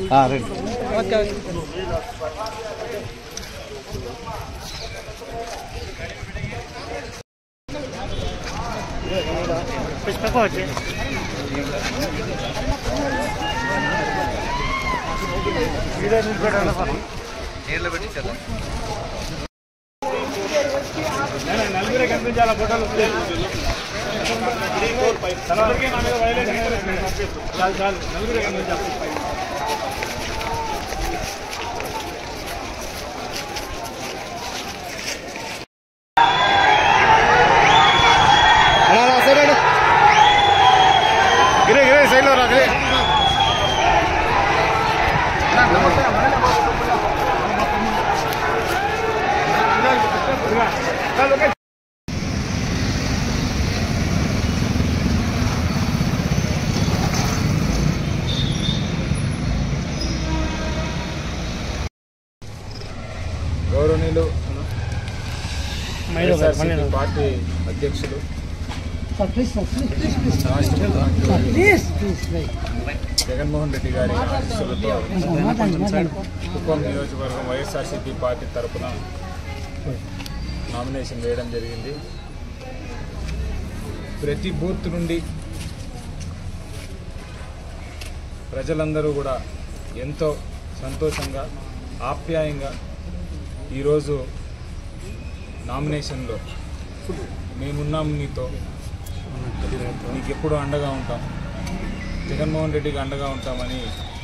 ready okay okay నలుగురే కనిపించాల ఫోటోలు నలుగురికి నా మీద వైలేషన్ చాలు చాలు నలుగురే కనిపించాలి గిరే గిరే సైడ్లో రా గిరే గౌరవనీయులు వైఎస్ఆర్సీపీ పార్టీ అధ్యక్షులు జగన్మోహన్ రెడ్డి గారి ఆశీస్సులతో కుప్పం నియోజకవర్గం వైఎస్ఆర్సీపీ పార్టీ తరఫున నామినేషన్ వేయడం జరిగింది ప్రతి బూత్ నుండి ప్రజలందరూ కూడా ఎంతో సంతోషంగా ఆప్యాయంగా ఈరోజు నామినేషన్లో మేమున్నాం నీతో నీకు ఎప్పుడూ అండగా ఉంటాం జగన్మోహన్ రెడ్డికి అండగా ఉంటామని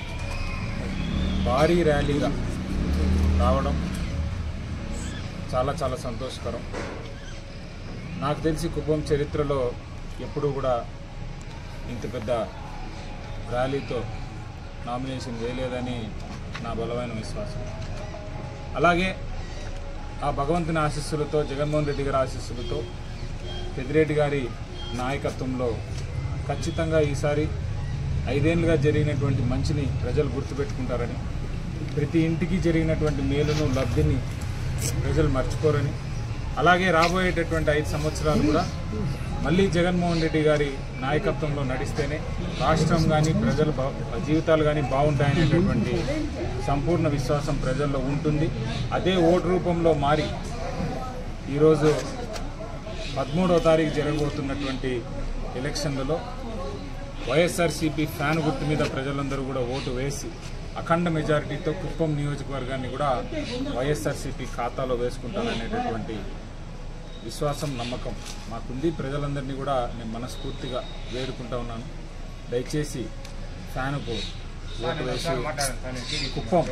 భారీ ర్యాలీగా రావడం చాలా చాలా సంతోషకరం నాకు తెలిసి కుప్పం చరిత్రలో ఎప్పుడూ కూడా ఇంత పెద్ద ర్యాలీతో నామినేషన్ వేయలేదని నా బలమైన విశ్వాసం అలాగే ఆ భగవంతుని ఆశీస్సులతో జగన్మోహన్ రెడ్డి గారి ఆశీస్సులతో పెద్దిరెడ్డి గారి నాయకత్వంలో ఖచ్చితంగా ఈసారి ఐదేళ్లుగా జరిగినటువంటి మంచిని ప్రజలు గుర్తుపెట్టుకుంటారని ప్రతి ఇంటికి జరిగినటువంటి మేలును లబ్ధిని ప్రజలు మర్చిపోరని అలాగే రాబోయేటటువంటి ఐదు సంవత్సరాలు కూడా మళ్ళీ జగన్మోహన్ రెడ్డి గారి నాయకత్వంలో నడిస్తేనే రాష్ట్రం కానీ ప్రజల బా- జీవితాలు కానీ బాగుంటాయనేటటువంటి సంపూర్ణ విశ్వాసం ప్రజల్లో ఉంటుంది అదే ఓటు రూపంలో మారి ఈరోజు పదమూడవ తారీఖు జరగబోతున్నటువంటి ఎలక్షన్లలో వైఎస్ఆర్సీపీ ఫ్యాన్ గుర్తు మీద ప్రజలందరూ కూడా ఓటు వేసి అఖండ మెజారిటీతో కుప్పం నియోజకవర్గాన్ని కూడా వైఎస్ఆర్సీపీ ఖాతాలో వేసుకుంటారనేటటువంటి విశ్వాసం నమ్మకం మాకుంది ప్రజలందరినీ కూడా నేను మనస్ఫూర్తిగా వేడుకుంటా ఉన్నాను దయచేసి ఫ్యాన్కు ఓటు వేసి కుప్పం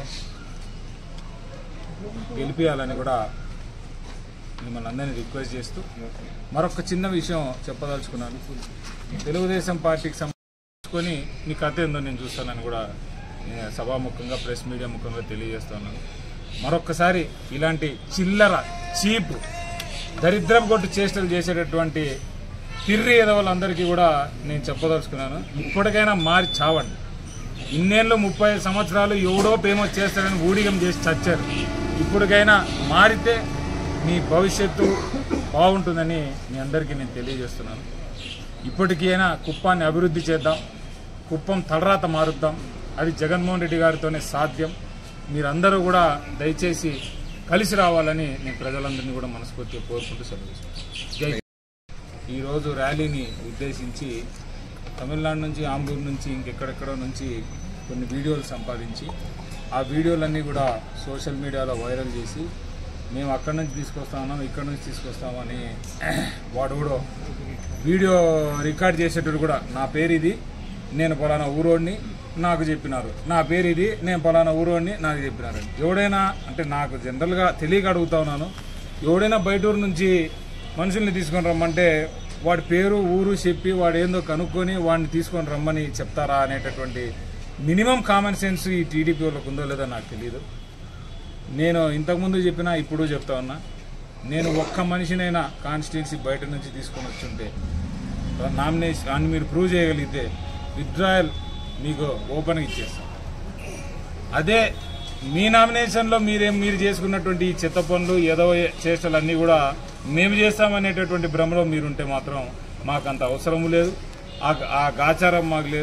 గెలిపించాలని కూడా మిమ్మల్ని అందరినీ రిక్వెస్ట్ చేస్తూ మరొక చిన్న విషయం చెప్పదలుచుకున్నాను తెలుగుదేశం పార్టీకి సంబంధించుకొని మీ కథ ఏందో నేను చూస్తానని కూడా నేను సభాముఖంగా ప్రెస్ మీడియా ముఖంగా తెలియజేస్తున్నాను మరొక్కసారి ఇలాంటి చిల్లర చీప్ దరిద్రం కొట్టు చేష్టలు చేసేటటువంటి తిర్రి ఎదవలందరికీ కూడా నేను చెప్పదలుచుకున్నాను ఇప్పటికైనా మారి చావండి ఇన్నేళ్ళు ముప్పై ఐదు సంవత్సరాలు ఎవడో ఫేమస్ చేస్తారని ఊడిగం చేసి చచ్చారు ఇప్పటికైనా మారితే మీ భవిష్యత్తు బాగుంటుందని మీ అందరికీ నేను తెలియజేస్తున్నాను ఇప్పటికైనా కుప్పాన్ని అభివృద్ధి చేద్దాం కుప్పం తలరాత మారుద్దాం అది జగన్మోహన్ రెడ్డి గారితోనే సాధ్యం మీరందరూ కూడా దయచేసి కలిసి రావాలని నేను ప్రజలందరినీ కూడా మనస్ఫూర్తిగా కోరుకుంటూ సెలవు జై ఈరోజు ర్యాలీని ఉద్దేశించి తమిళనాడు నుంచి ఆంబూర్ నుంచి ఇంకెక్కడెక్కడో నుంచి కొన్ని వీడియోలు సంపాదించి ఆ వీడియోలన్నీ కూడా సోషల్ మీడియాలో వైరల్ చేసి మేము అక్కడి నుంచి తీసుకొస్తామన్నాం ఇక్కడ నుంచి తీసుకొస్తామని వాడు కూడా వీడియో రికార్డ్ చేసేటప్పుడు కూడా నా పేరు ఇది నేను పలానా ఊరోడిని నాకు చెప్పినారు నా పేరు ఇది నేను పలానా ఊరోడిని నాకు చెప్పినారు ఎవడైనా అంటే నాకు జనరల్గా తెలియక అడుగుతా ఉన్నాను ఎవడైనా బయట ఊరు నుంచి మనుషుల్ని తీసుకొని రమ్మంటే వాడి పేరు ఊరు చెప్పి వాడు ఏందో కనుక్కొని వాడిని తీసుకొని రమ్మని చెప్తారా అనేటటువంటి మినిమం కామన్ సెన్స్ ఈ టీడీపీ వాళ్ళకు ఉందో లేదో నాకు తెలియదు నేను ఇంతకుముందు చెప్పినా ఇప్పుడు చెప్తా ఉన్నా నేను ఒక్క మనిషినైనా కాన్స్టిట్యున్సీ బయట నుంచి తీసుకొని వచ్చుంటే నామినేషన్ అని మీరు ప్రూవ్ చేయగలిగితే విత్డ్రాయల్ మీకు ఓపెన్గా ఇచ్చేస్తాం అదే మీ నామినేషన్లో మీరేం మీరు చేసుకున్నటువంటి ఈ చెత్త పనులు ఏదో చేష్టలు అన్నీ కూడా మేము చేస్తామనేటటువంటి భ్రమలో మీరుంటే మాత్రం మాకు అంత అవసరం లేదు ఆ ఆ గాచారం మాకు లేదు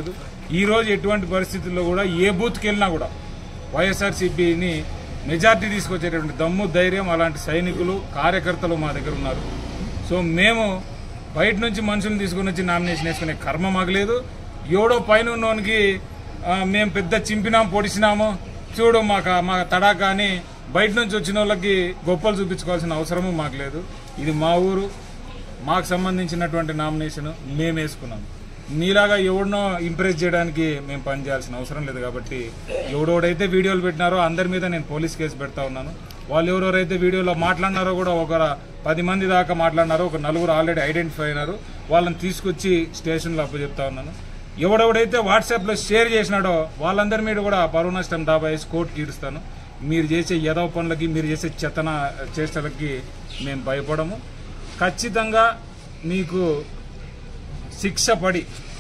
ఈ రోజు ఎటువంటి పరిస్థితుల్లో కూడా ఏ బూత్కి వెళ్ళినా కూడా వైఎస్ఆర్సీపీని మెజార్టీ తీసుకొచ్చేటటువంటి దమ్ము ధైర్యం అలాంటి సైనికులు కార్యకర్తలు మా దగ్గర ఉన్నారు సో మేము బయట నుంచి మనుషులను తీసుకుని వచ్చి నామినేషన్ వేసుకునే కర్మ మాకు లేదు ఎవడో పైన ఉన్నోనికి ఆ, మేము పెద్ద చింపినాం పొడిచినాము చూడు మాకు మా తడాకా అని బయట నుంచి వచ్చిన వాళ్ళకి గొప్పలు చూపించుకోవాల్సిన అవసరము మాకు లేదు ఇది మా ఊరు మాకు సంబంధించినటువంటి నామినేషన్ మేము వేసుకున్నాం మీలాగా ఎవడినో ఇంప్రెస్ చేయడానికి మేము పనిచేయాల్సిన అవసరం లేదు కాబట్టి ఎవడెవడైతే వీడియోలు పెట్టినారో అందరి మీద నేను పోలీస్ కేసు పెడతా ఉన్నాను వాళ్ళు ఎవరెవరైతే వీడియోలో మాట్లాడినారో కూడా ఒక పది మంది దాకా మాట్లాడినారో ఒక నలుగురు ఆల్రెడీ ఐడెంటిఫై అయినారు వాళ్ళని తీసుకొచ్చి స్టేషన్లో అప్పచెప్తా ఉన్నాను ఎవడెవడైతే వాట్సాప్లో షేర్ చేసినాడో వాళ్ళందరి మీద కూడా పరువు నష్టం దాబా వేసి కోర్టుకి ఈడుస్తాను మీరు చేసే యదవ పనులకి మీరు చేసే చెత్తన చేష్టలకి మేము భయపడము ఖచ్చితంగా మీకు శిక్ష పడి